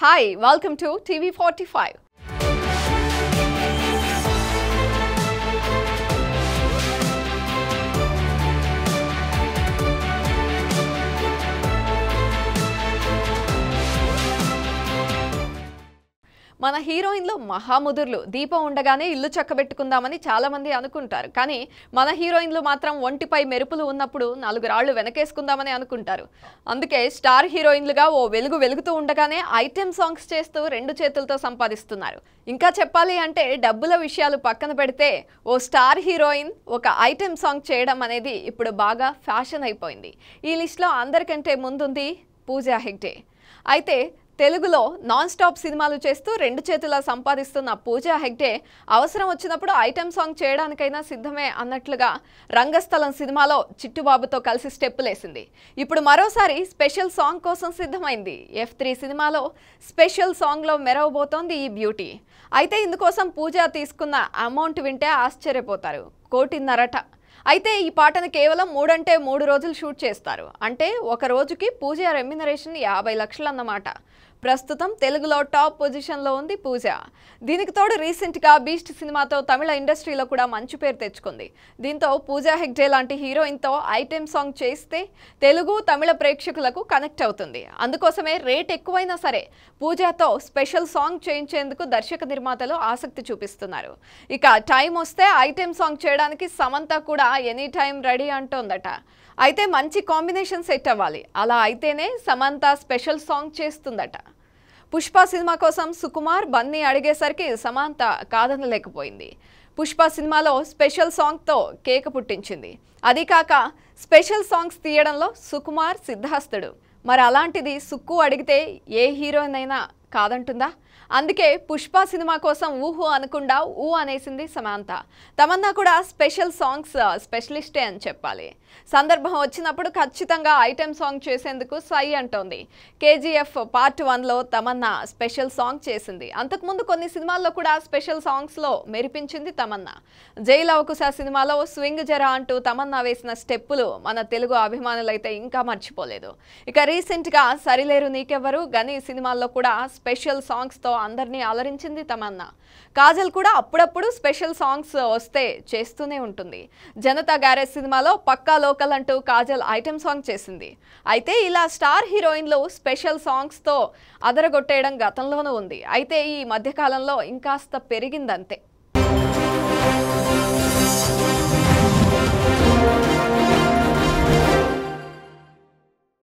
Hi, welcome to TV45. మన హీరోయిన్లు మహాముదుర్లు దీపం ఉండగానే ఇల్లు చక్కబెట్టుకుందామని చాలా మంది అనుకుంటారు కానీ మన హీరోయిన్లు మాత్రం ఒంటిపై మెరుపులు ఉన్నప్పుడు నాలుగు రాళ్లు వెనకేసుకుందామని అనుకుంటారు అందుకే స్టార్ హీరోయిన్లుగా ఓ వెలుగు వెలుగుతూ ఉండగానే ఐటెం సాంగ్స్ చేస్తూ రెండు చేతులతో సంపాదిస్తున్నారు ఇంకా చెప్పాలి అంటే డబ్బుల విషయాలు పక్కన పెడితే ఓ స్టార్ హీరోయిన్ ఒక ఐటెం సాంగ్ చేయడం అనేది ఇప్పుడు బాగా ఫ్యాషన్ అయిపోయింది ఈ లిస్ట్లో అందరికంటే ముందుంది పూజా హెగ్డే అయితే తెలుగులో నాన్ స్టాప్ సినిమాలు చేస్తూ రెండు చేతులా సంపాదిస్తున్న పూజా హెగ్డే అవసరం వచ్చినప్పుడు ఐటెం సాంగ్ చేయడానికైనా సిద్ధమే అన్నట్లుగా రంగస్థలం సినిమాలో చిట్టుబాబుతో కలిసి స్టెప్పులేసింది ఇప్పుడు మరోసారి స్పెషల్ సాంగ్ కోసం సిద్ధమైంది ఎఫ్ త్రీ సినిమాలో స్పెషల్ సాంగ్లో మెరవబోతోంది ఈ బ్యూటీ అయితే ఇందుకోసం పూజ తీసుకున్న అమౌంట్ వింటే ఆశ్చర్యపోతారు కోటిన్నరట అయితే ఈ పాటను కేవలం మూడంటే మూడు రోజులు షూట్ చేస్తారు అంటే ఒక రోజుకి పూజ రెమ్యునరేషన్ యాభై లక్షలు అన్నమాట ప్రస్తుతం తెలుగులో టాప్ పొజిషన్లో ఉంది పూజ దీనికి తోడు రీసెంట్గా బీస్ట్ సినిమాతో తమిళ ఇండస్ట్రీలో కూడా మంచి పేరు తెచ్చుకుంది దీంతో పూజా హెగ్డే లాంటి హీరోయిన్తో ఐటెం సాంగ్ చేస్తే తెలుగు తమిళ ప్రేక్షకులకు కనెక్ట్ అవుతుంది అందుకోసమే రేట్ ఎక్కువైనా సరే పూజాతో స్పెషల్ సాంగ్ చేయించేందుకు దర్శక నిర్మాతలు ఆసక్తి చూపిస్తున్నారు ఇక టైం వస్తే ఐటెం సాంగ్ చేయడానికి సమంత కూడా ఎనీ టైం రెడీ అంటోందట అయితే మంచి కాంబినేషన్ సెట్ అవ్వాలి అలా అయితేనే సమంత స్పెషల్ సాంగ్ చేస్తుందట పుష్ప సినిమా కోసం సుకుమార్ బన్నీ అడిగేసరికి సమంత కాదనలేకపోయింది పుష్ప సినిమాలో స్పెషల్ సాంగ్తో కేక పుట్టించింది అది కాక స్పెషల్ సాంగ్స్ తీయడంలో సుకుమార్ సిద్ధాస్తుడు మరి అలాంటిది సుక్కు అడిగితే ఏ హీరోయిన్ అయినా కాదంటుందా అందుకే పుష్ప సినిమా కోసం ఊహు అనకుండా ఊ అనేసింది సమాంత తమన్నా కూడా స్పెషల్ సాంగ్స్ స్పెషలిస్టే అని చెప్పాలి సందర్భం వచ్చినప్పుడు ఖచ్చితంగా ఐటెం సాంగ్ చేసేందుకు సై అంటోంది కేజీఎఫ్ పార్ట్ వన్లో తమన్నా స్పెషల్ సాంగ్ చేసింది అంతకుముందు కొన్ని సినిమాల్లో కూడా స్పెషల్ సాంగ్స్లో మెరిపించింది తమన్నా జైలు అవకుశ సినిమాలో స్వింగ్ జరా అంటూ తమన్నా వేసిన స్టెప్పులు మన తెలుగు అభిమానులైతే ఇంకా మర్చిపోలేదు ఇక రీసెంట్గా సరిలేరు నీకెవ్వరు గని సినిమాల్లో కూడా స్పెషల్ సాంగ్స్తో అందరినీ అలరించింది తమన్నా కాజల్ కూడా అప్పుడప్పుడు స్పెషల్ సాంగ్స్ వస్తే చేస్తూనే ఉంటుంది జనతా గ్యారేజ్ సినిమాలో పక్కా లోకల్ అంటూ కాజల్ ఐటెం సాంగ్ చేసింది అయితే ఇలా స్టార్ హీరోయిన్లు స్పెషల్ సాంగ్స్తో అదరగొట్టేయడం గతంలోనూ ఉంది అయితే ఈ మధ్యకాలంలో ఇంకాస్త పెరిగిందంతే